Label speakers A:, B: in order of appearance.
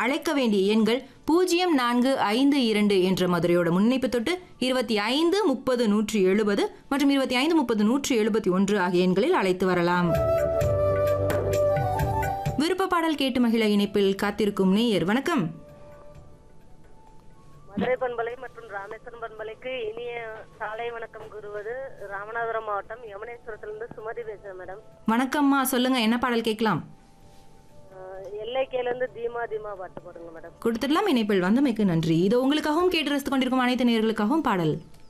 A: அழைக்க வேண்டிய எண்கள் பூஜ்ஜியம் நான்கு ஐந்து இரண்டு என்ற மதுரையோட முன்னிப்பு தொட்டு இருபத்தி ஐந்து முப்பது நூற்றி எழுபது மற்றும் இருபத்தி ஐந்து முப்பது நூற்றி எழுபத்தி ஒன்று ஆகிய எண்களில் அழைத்து வரலாம் விருப்ப பாடல் கேட்டு மகிழ இணைப்பில் காத்திருக்கும் நேயர் வணக்கம்
B: மதுரை பண்பலை மற்றும் ராமேஸ்வரம் பண்பலைக்கு இனிய சாலை வணக்கம் கூறுவது ராமநாதபுரம் மாவட்டம் யமுனேஸ்வரத்திலிருந்து சுமதி பேசுறேன் மேடம்
A: வணக்கம்மா சொல்லுங்க என்ன பாடல் கேட்கலாம்
B: அஹ் எல்லைக்கேல இருந்து தீமா தீமா பாட்டு போடுங்க மேடம்
A: கொடுத்துடலாம் இணைப்பில் வந்தமைக்கு நன்றி இது உங்களுக்காகவும் கேட்டு ரசித்துக் கொண்டிருக்கும் அனைத்து நேயர்களுக்காகவும் பாடல்